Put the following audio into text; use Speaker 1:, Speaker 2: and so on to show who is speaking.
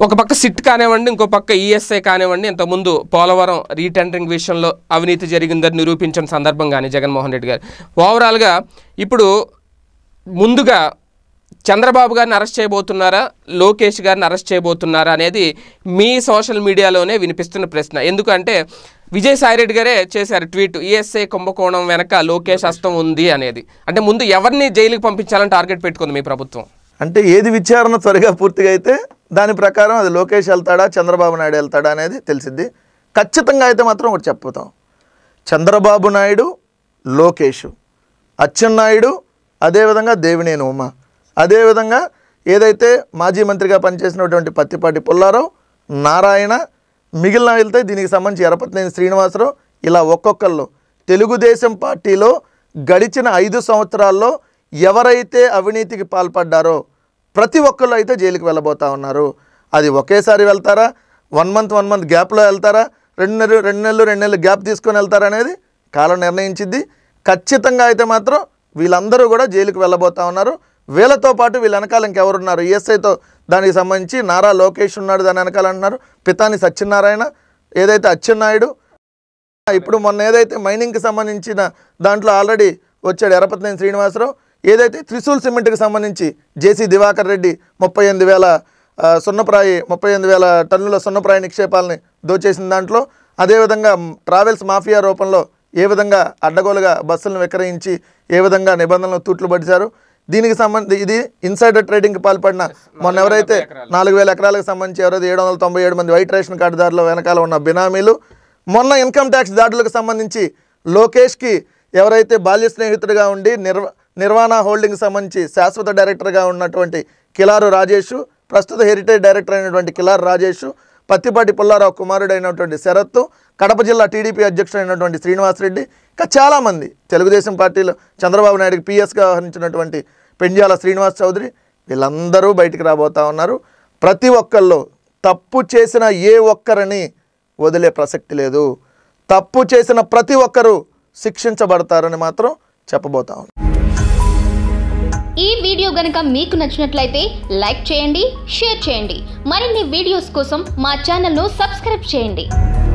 Speaker 1: ఒక పక్క సిట్ కానివ్వండి ఇంకో పక్క ఈఎస్ఐ కానివ్వండి ఇంతకుముందు పోలవరం రీటెండరింగ్ విషయంలో అవినీతి జరిగిందని నిరూపించిన సందర్భం కానీ జగన్మోహన్ రెడ్డి గారు ఓవరాల్గా ఇప్పుడు ముందుగా చంద్రబాబు గారిని అరెస్ట్ చేయబోతున్నారా లోకేష్ గారిని అరెస్ట్ చేయబోతున్నారా అనేది మీ సోషల్ మీడియాలోనే వినిపిస్తున్న ప్రశ్న ఎందుకంటే విజయసాయిరెడ్డి గారే చేశారు ట్వీట్ ఈఎస్ఐ కుంభకోణం వెనక లోకేష్ హస్తం ఉంది అనేది అంటే ముందు ఎవరిని జైలుకి పంపించాలని టార్గెట్ పెట్టుకుంది మీ ప్రభుత్వం
Speaker 2: అంటే ఏది విచారణ త్వరగా పూర్తిగా అయితే దాని ప్రకారం అది లోకేష్ వెళ్తాడా చంద్రబాబు నాయుడు వెళ్తాడా అనేది తెలిసిద్ది ఖచ్చితంగా అయితే మాత్రం ఒకటి చెప్పుతాం చంద్రబాబు నాయుడు లోకేష్ అచ్చెన్నాయుడు అదేవిధంగా దేవినేని ఉమ అదేవిధంగా ఏదైతే మాజీ మంత్రిగా పనిచేసినటువంటి పత్తిపాటి పుల్లారావు నారాయణ మిగిలిన వెళ్తే దీనికి సంబంధించి ఎరపతినేని శ్రీనివాసరావు ఇలా ఒక్కొక్కళ్ళు తెలుగుదేశం పార్టీలో గడిచిన ఐదు సంవత్సరాల్లో ఎవరైతే అవినీతికి పాల్పడ్డారో ప్రతి ఒక్కళ్ళు అయితే జైలుకి వెళ్ళబోతా ఉన్నారు అది ఒకేసారి వెళ్తారా వన్ మంత్ వన్ మంత్ గ్యాప్లో వెళ్తారా రెండు నెలలు రెండు నెలలు రెండు నెలలు గ్యాప్ తీసుకొని వెళ్తారా అనేది కాలం నిర్ణయించింది ఖచ్చితంగా అయితే మాత్రం వీళ్ళందరూ కూడా జైలుకి వెళ్ళబోతా ఉన్నారు వీళ్ళతో పాటు వీళ్ళ వెనకాల ఇంకెవరున్నారు ఈఎస్ఐతో దానికి సంబంధించి నారా లోకేష్ ఉన్నాడు దాని వెనకాల అంటున్నారు పితాని సత్యనారాయణ ఏదైతే అచ్చెన్నాయుడు ఇప్పుడు మొన్న ఏదైతే మైనింగ్కి సంబంధించిన దాంట్లో ఆల్రెడీ వచ్చాడు ఎరపతినేని శ్రీనివాసరావు ఏదైతే త్రిశూల్ సిమెంట్కి సంబంధించి జేసీ దివాకర్ రెడ్డి ముప్పై ఎనిమిది వేల ఆ, సున్నప్రాయి ముప్పై ఎనిమిది వేల టన్నుల సున్నప్రాయి నిక్షేపాలని దోచేసిన దాంట్లో అదేవిధంగా మ్, ట్రావెల్స్ మాఫియా రూపంలో ఏ విధంగా అడ్డగోలుగా బస్సులను విక్రయించి ఏ విధంగా నిబంధనలు తూట్లు పడిచారు దీనికి సంబంధించి ఇది ఇన్సైడర్ ట్రేడింగ్కి పాల్పడిన మొన్న ఎవరైతే నాలుగు వేల ఎకరాలకు సంబంధించి ఎవరైతే ఏడు వందల తొంభై ఏడు మంది వైట్ రేషన్ కార్డుదారుల వెనకాల ఉన్న బినామీలు మొన్న ఇన్కమ్ ట్యాక్స్ దాడులకు సంబంధించి లోకేష్కి ఎవరైతే బాల్య స్నేహితుడిగా ఉండి నిర్వ నిర్వాణ హోల్డింగ్ సంబంధించి శాశ్వత డైరెక్టర్గా ఉన్నటువంటి కిలారు రాజేష్ ప్రస్తుత హెరిటేజ్ డైరెక్టర్ అయినటువంటి కిలారు రాజేష్ పత్తిపాటి పుల్లారావు కుమారుడైనటువంటి శరత్తు కడప జిల్లా టీడీపీ అధ్యక్షుడైనటువంటి శ్రీనివాసరెడ్డి ఇంకా చాలామంది తెలుగుదేశం పార్టీలో చంద్రబాబు నాయుడుకి పిఎస్గా వ్యవహరించినటువంటి పెండ్యాల శ్రీనివాస్ చౌదరి వీళ్ళందరూ బయటికి రాబోతా ఉన్నారు ప్రతి ఒక్కళ్ళు తప్పు చేసిన ఏ ఒక్కరిని వదిలే ప్రసక్తి లేదు తప్పు చేసిన ప్రతి ఒక్కరూ శిక్షించబడతారని మాత్రం చెప్పబోతా ఉన్నాను
Speaker 3: ఈ వీడియో గనుక మీకు నచ్చినట్లయితే లైక్ చేయండి షేర్ చేయండి మరిన్ని వీడియోస్ కోసం మా ఛానల్ను సబ్స్క్రైబ్ చేయండి